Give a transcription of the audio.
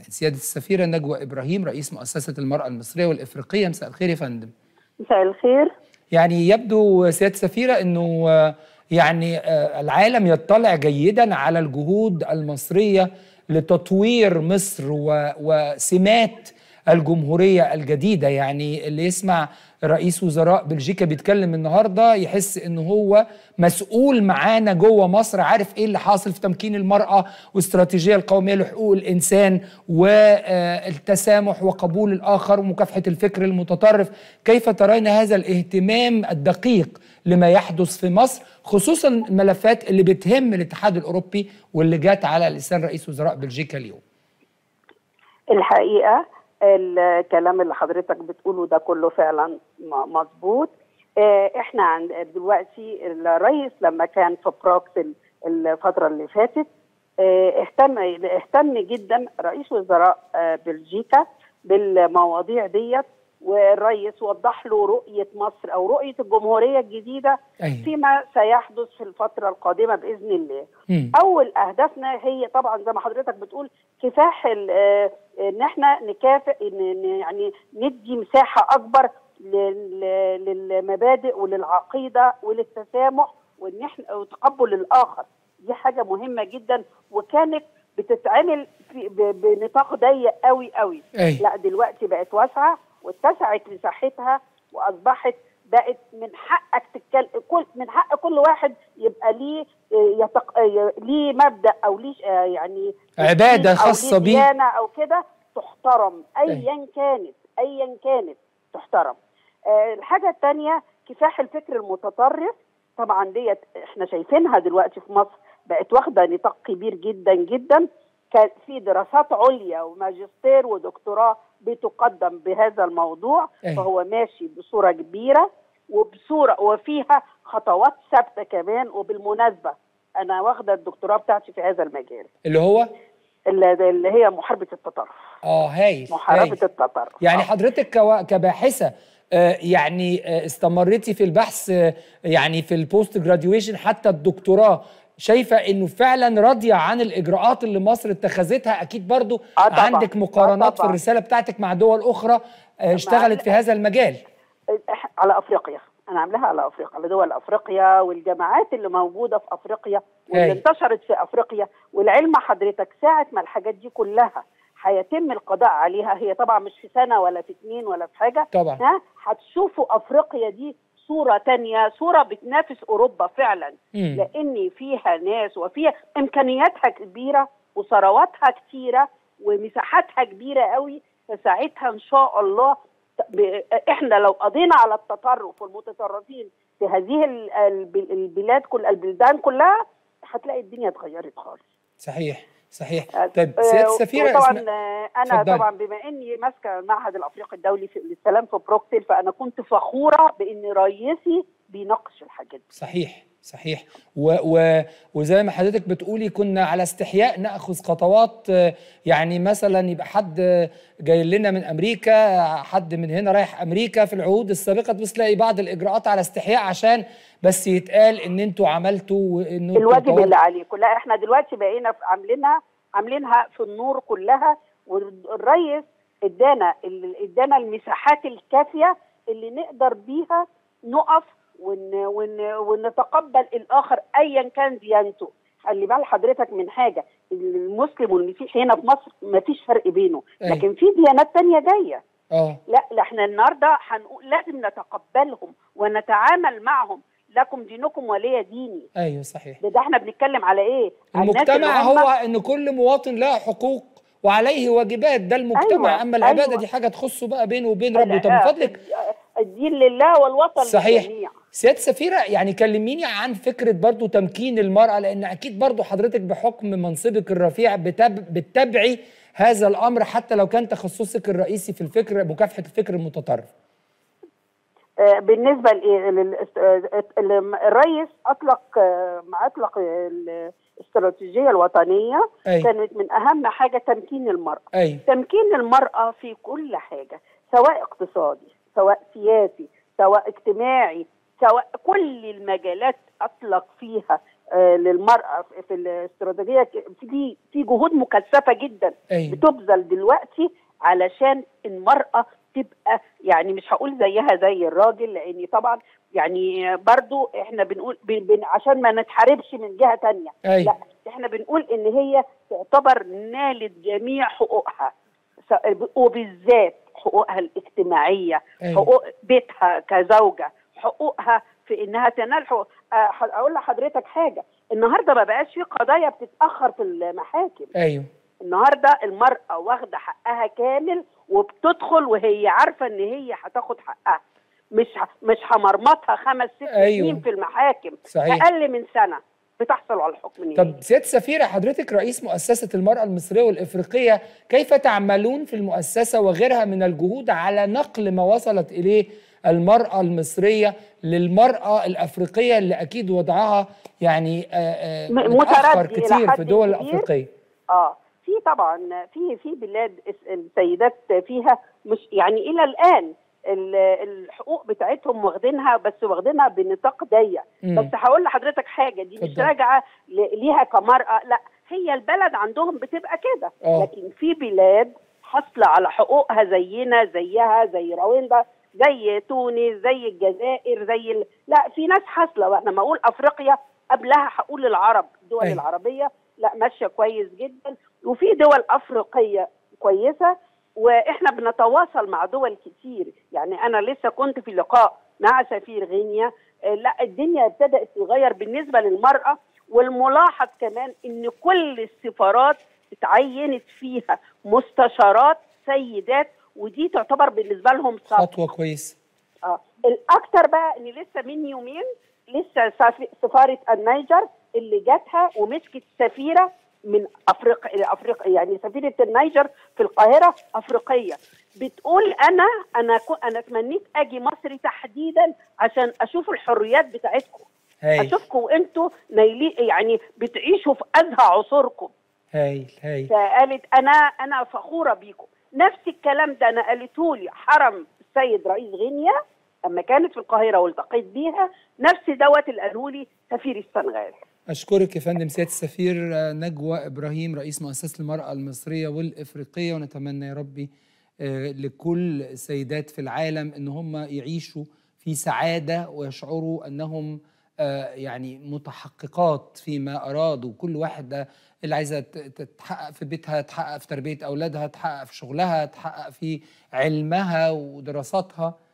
سيادة السفيرة نجوى إبراهيم رئيس مؤسسة المرأة المصرية والإفريقية مساء الخير يا فندم مساء الخير يعني يبدو سيادة السفيرة أنه يعني العالم يطلع جيدا على الجهود المصرية لتطوير مصر وسمات الجمهورية الجديدة يعني اللي يسمع رئيس وزراء بلجيكا بيتكلم النهارده يحس ان هو مسؤول معانا جوه مصر عارف ايه اللي حاصل في تمكين المراه والاستراتيجيه القوميه لحقوق الانسان والتسامح وقبول الاخر ومكافحه الفكر المتطرف كيف ترين هذا الاهتمام الدقيق لما يحدث في مصر خصوصا الملفات اللي بتهم الاتحاد الاوروبي واللي جات على لسان رئيس وزراء بلجيكا اليوم الحقيقه الكلام اللي حضرتك بتقوله ده كله فعلا مظبوط احنا عند دلوقتي الرئيس لما كان في بروكسل الفتره اللي فاتت اهتم اهتم جدا رئيس وزراء بلجيكا بالمواضيع ديت والرئيس وضح له رؤيه مصر او رؤيه الجمهوريه الجديده أيه. فيما سيحدث في الفتره القادمه باذن الله. م. اول اهدافنا هي طبعا زي ما حضرتك بتقول كفاح ان احنا نكافئ إن يعني ندي مساحه اكبر للمبادئ وللعقيده وللتسامح وان احنا وتقبل الاخر دي حاجه مهمه جدا وكانت بتتعمل في بنطاق ضيق قوي قوي أيه. لا دلوقتي بقت واسعه واتسعت مساحتها واصبحت بقت من حقك تتكلم كل من حق كل واحد يبقى ليه يتق... ليه مبدا او ليه يعني عباده خاصه بيه او كده تحترم ايا كانت ايا كانت تحترم آه الحاجه الثانيه كفاح الفكر المتطرف طبعا ديت احنا شايفينها دلوقتي في مصر بقت واخده نطاق كبير جدا جدا كان في دراسات عليا وماجستير ودكتوراه بتقدم بهذا الموضوع أيه. فهو ماشي بصوره كبيره وبصوره وفيها خطوات ثابته كمان وبالمناسبه انا واخده الدكتوراه بتاعتي في هذا المجال اللي هو اللي, اللي هي محاربه التطرف اه هايل محاربه هايل. التطرف يعني حضرتك كوا... كباحثه آه يعني آه استمرتي في البحث آه يعني في البوست جراديويشن حتى الدكتوراه شايفه انه فعلا راضيه عن الاجراءات اللي مصر اتخذتها اكيد برضو آه طبعًا. عندك مقارنات آه في الرساله بتاعتك مع دول اخرى اشتغلت في هذا المجال على افريقيا انا عاملاها على افريقيا على دول افريقيا والجامعات اللي موجوده في افريقيا واللي انتشرت في افريقيا والعلم حضرتك ساعه ما الحاجات دي كلها هيتم القضاء عليها هي طبعا مش في سنه ولا في اتنين ولا في حاجه طبعا ها هتشوفوا افريقيا دي صوره تانية صوره بتنافس اوروبا فعلا مم. لان فيها ناس وفيها امكانياتها كبيره وثرواتها كتيره ومساحاتها كبيره قوي فساعتها ان شاء الله احنا لو قضينا على التطرف والمتطرفين في هذه البلاد كل البلدان كلها هتلاقي الدنيا اتغيرت خالص صحيح صحيح طيب سياده السفيره طبعا انا فضل. طبعا بما اني ماسكه المعهد الافريقي الدولي في للسلام في بروكسل فانا كنت فخوره بان رئيسي بيناقش الحاجات دي صحيح صحيح و و وزي ما حضرتك بتقولي كنا على استحياء ناخذ خطوات يعني مثلا يبقى حد جاي لنا من امريكا حد من هنا رايح امريكا في العهود السابقه تبص تلاقي بعض الاجراءات على استحياء عشان بس يتقال ان انتوا عملتوا انه الواجب اللي عليكم لا احنا دلوقتي بقينا عاملينها عاملينها في النور كلها والرئيس ادانا ادانا المساحات الكافيه اللي نقدر بيها نقف ون ون ونتقبل الاخر ايا كان ديانته خلي بال حضرتك من حاجه المسلم والمسيحي هنا في مصر ما فيش فرق بينه أي. لكن في ديانات تانية جايه اه لا لا احنا النهارده هنقول لازم نتقبلهم ونتعامل معهم لكم دينكم ولي ديني ايوه صحيح ده, ده احنا بنتكلم على ايه المجتمع هو ان كل مواطن له حقوق وعليه واجبات ده المجتمع أيوة. اما العباده أيوة. دي حاجه تخصه بقى بينه وبين ربه طب من فضلك الدين لله والوطن صحيح للجميع سيادة سفيرة يعني كلميني عن فكرة برضو تمكين المرأة لأن أكيد برضو حضرتك بحكم منصبك الرفيع بتب... بتتبعي هذا الأمر حتى لو كان تخصصك الرئيسي في الفكر مكافحة الفكر المتطرف بالنسبة الرئيس أطلق ما أطلق الاستراتيجية الوطنية أي. كانت من أهم حاجة تمكين المرأة أي. تمكين المرأة في كل حاجة سواء اقتصادي سواء سياسي سواء اجتماعي سواء كل المجالات اطلق فيها آه، للمراه في الاستراتيجيه ك- في في جهود مكثفه جدا أيوة. بتبذل دلوقتي علشان المراه تبقى يعني مش هقول زيها زي الراجل لان طبعا يعني برضو احنا بنقول بن بن عشان ما نتحاربش من جهه تانية أيوة. لا احنا بنقول ان هي تعتبر نالت جميع حقوقها س- وبالذات حقوقها الاجتماعيه أيوة. حقوق بيتها كزوجه حقوقها في انها تنال حقوق آه، ح- اقول لحضرتك حاجه النهارده ما بقاش في قضايا بتتاخر في المحاكم ايوه النهارده المراه واخده حقها كامل وبتدخل وهي عارفه ان هي هتاخد حقها مش ه- مش همرمطها خمس ست أيوة. سنين في المحاكم صحيح. اقل من سنه بتحصل على الحكم النهائي طب سيادة سفيرة حضرتك رئيس مؤسسة المرأة المصرية والإفريقية كيف تعملون في المؤسسة وغيرها من الجهود على نقل ما وصلت إليه المرأة المصرية للمرأة الأفريقية اللي أكيد وضعها يعني آه، آه، م- متأخر متردي إلى كتير حد في دول كبير. الأفريقية اه في طبعا في في بلاد الس- السيدات فيها مش يعني الى الان ال- الحقوق بتاعتهم واخدينها بس واخدينها بنطاق ضيق مم. بس هقول لحضرتك حاجه دي مش اتفضل. راجعه ل- ليها كمراه لا هي البلد عندهم بتبقى كده آه. لكن في بلاد حاصله على حقوقها زينا زيها زي رواندا زي تونس زي الجزائر زي ال... لا في ناس حاصله وانا ما اقول افريقيا قبلها هقول العرب الدول أيوة. العربيه لا ماشيه كويس جدا وفي دول افريقيه كويسه واحنا بنتواصل مع دول كتير يعني انا لسه كنت في لقاء مع سفير غينيا آه، لا الدنيا ابتدات تتغير بالنسبه للمراه والملاحظ كمان ان كل السفارات اتعينت فيها مستشارات سيدات ودي تعتبر بالنسبه لهم صفقه خطوة كويسة اه الاكتر بقى ان لسه من يومين لسه سف- سفاره النيجر اللي جاتها ومسكت سفيره من افريقيا افريقيا يعني سفيره النيجر في القاهره افريقيه بتقول انا انا كو- انا تمنيت اجي مصر تحديدا عشان اشوف الحريات بتاعتكم هايل اشوفكم انتوا نايلين يعني بتعيشوا في ازهى عصوركم هايل هايل فقالت انا انا فخوره بيكم نفس الكلام ده انا قالته لي حرم السيد رئيس غينيا اما كانت في القاهره والتقيت بيها نفس دوت اللي قالوا لي سفير السنغال أشكرك يا فندم سيادة السفير آه، نجوى إبراهيم رئيس مؤسسة المرأة المصرية والإفريقية ونتمنى يا ربي آه، لكل السيدات في العالم إن هم يعيشوا في سعادة ويشعروا أنهم آه، يعني متحققات فيما أرادوا كل واحدة اللي عايزة ت- ت- تحقق في بيتها تحقق في تربية أولادها تحقق في شغلها تحقق في علمها ودراساتها